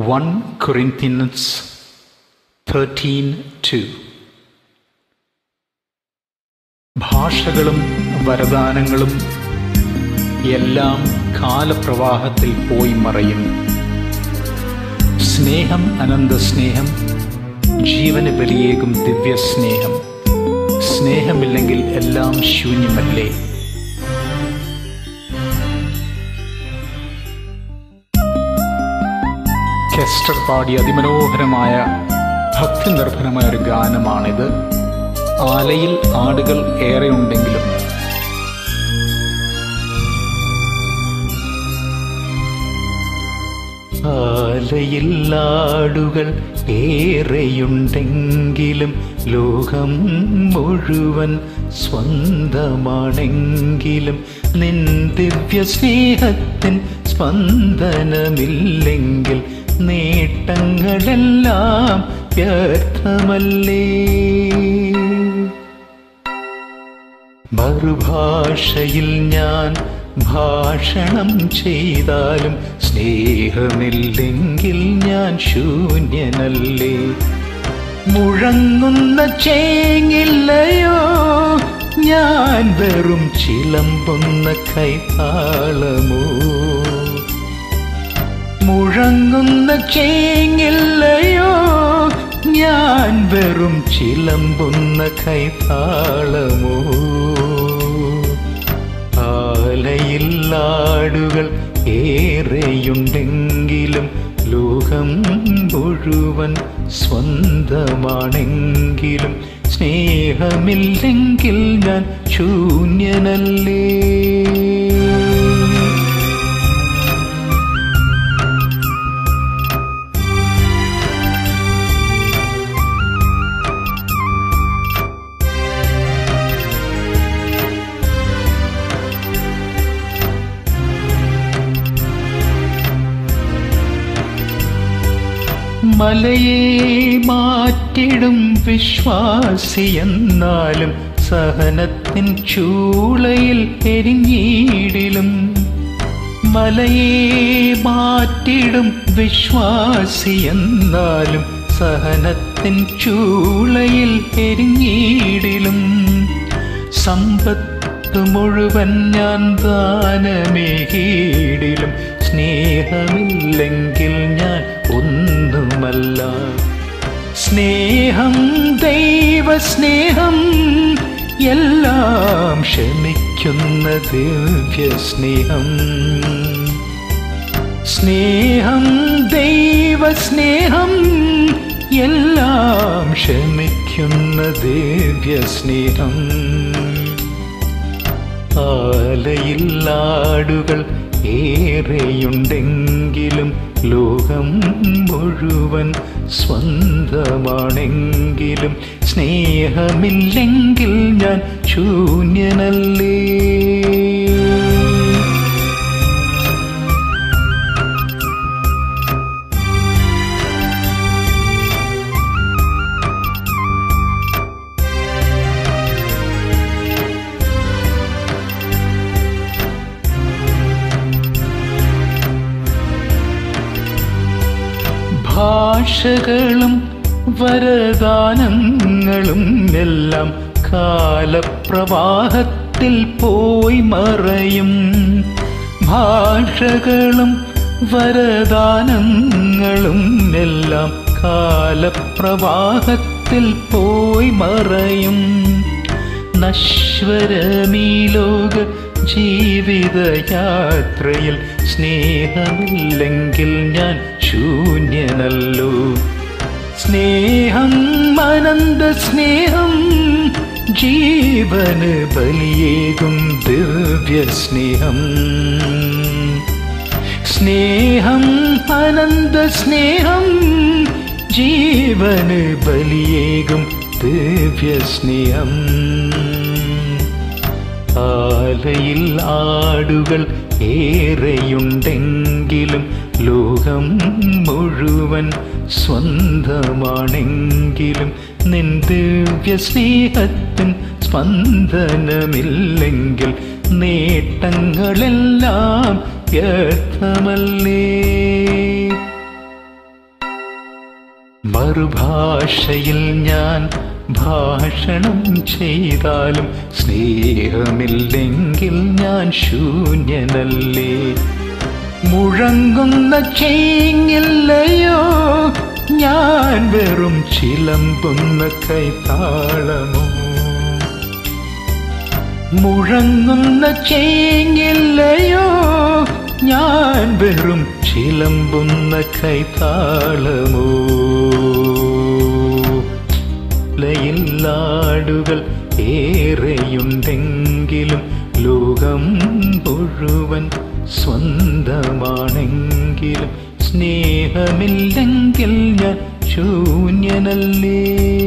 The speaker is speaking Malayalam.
1 Corinthians 13 2 ഭാഷകളും വരദാനങ്ങളും എല്ലാം കാലപ്രവാഹത്തിൽ പോയി മറയും സ്നേഹം അനന്ത സ്നേഹം ജീവന് ബലിയേകും ദിവ്യ സ്നേഹം സ്നേഹമില്ലെങ്കിൽ എല്ലാം ശൂന്യമല്ലേ കെസ്റ്റർ പാടിയ അതിമനോഹരമായ ഭക്തി നിർഭരമായ ഒരു ഗാനമാണിത് ആലയിൽ ആടുകൾ ഏറെ ഉണ്ടെങ്കിലും ആലയിൽ ആടുകൾ ഏറെയുണ്ടെങ്കിലും ലോകം മുഴുവൻ സ്വന്തമാണെങ്കിലും നിൻ ദിവ്യ സ്നേഹത്തിൻ സ്പന്ദനമില്ലെങ്കിൽ നേട്ടങ്ങളെല്ലാം വ്യർത്ഥമല്ലേ മറുഭാഷയിൽ ഞാൻ ഭാഷണം ചെയ്താലും സ്നേഹമില്ലെങ്കിൽ ഞാൻ ശൂന്യനല്ലേ മുഴങ്ങുന്ന ചേങ്ങില്ലയോ ഞാൻ വെറും ചിലമ്പുന്ന കൈതാളമോ മുഴങ്ങുന്ന ചേങ്ങില്ലയോ ഞാൻ വെറും ചിലമ്പുന്ന കൈതാളമോ ആലയിൽ ആടുകൾ ഏറെയുണ്ടെങ്കിലും ലോകം മുഴുവൻ സ്വന്തമാണെങ്കിലും സ്നേഹമില്ലെങ്കിൽ ഞാൻ ശൂന്യനല്ലേ മലയെ മാറ്റിടും വിശ്വാസിയെന്നാലും സഹനത്തിൻ ചൂളയിൽ എരിഞ്ഞീടിലും മലയെ മാറ്റിടും വിശ്വാസിയെന്നാലും സഹനത്തിൻ ചൂളയിൽ എരിഞ്ഞീടിലും സമ്പത്ത് മുഴുവൻ ഞാൻ ദാനമേകീടിലും സ്നേഹമില്ലെങ്കിൽ ഞാൻ ഒന്നുമല്ല സ്നേഹം ദൈവസ്നേഹം എല്ലാം ക്ഷമിക്കുന്ന ദിവ്യ സ്നേഹം സ്നേഹം ദൈവസ്നേഹം എല്ലാം ക്ഷമിക്കുന്ന ദിവ്യ സ്നേഹം ആലയിൽ ആടുകൾ ഏറെയുണ്ടെങ്കിലും ലോകം മുഴുവൻ സ്വന്തമാണെങ്കിലും സ്നേഹമില്ലെങ്കിൽ ഞാൻ ശൂന്യനല്ലേ ഭാഷകളും വരദാനങ്ങളും എല്ലാം കാലപ്രവാഹത്തിൽ പോയി മറയും ഭാഷകളും വരദാനങ്ങളും എല്ലാം കാലപ്രവാഹത്തിൽ പോയി മറയും നശ്വരമീ ലോക ജീവിതയാത്രയിൽ സ്നേഹമില്ലെങ്കിൽ ഞാൻ ശൂന്യനല്ലോ സ്നേഹം അനന്ത സ്നേഹം ജീവന് ബലിയേകും ദിവ്യ സ്നേഹം സ്നേഹം അനന്ത സ്നേഹം ജീവന് ബലിയേകും ദിവ്യ സ്നേഹം ആലയിൽ ആടുകൾ ഏറെയുണ്ടെങ്കിലും ലോകം മുഴുവൻ സ്വന്തമാണെങ്കിലും നിൻ ദിവ്യ സ്നേഹത്തിൻ സ്പന്ദനമില്ലെങ്കിൽ നേട്ടങ്ങളെല്ലാം വ്യർത്ഥമല്ലേ മറുഭാഷയിൽ ഞാൻ ഭാഷണം ചെയ്താലും സ്നേഹമില്ലെങ്കിൽ ഞാൻ ശൂന്യനല്ലേ മുഴങ്ങുന്ന ചേങ്ങില്ലയോ ഞാൻ വെറും ചിലമ്പുന്ന കൈത്താളമോ മുഴങ്ങുന്ന ചേങ്ങില്ലയോ ഞാൻ വെറും ചിലമ്പുന്ന കൈത്താളമോ ലയില്ലാടുകൾ ഏറെയുണ്ടെങ്കിലും ലോകം മുഴുവൻ സ്വന്തമാണെങ്കിലും സ്നേഹമില്ലെങ്കിൽ ഞാൻ ശൂന്യനല്ലേ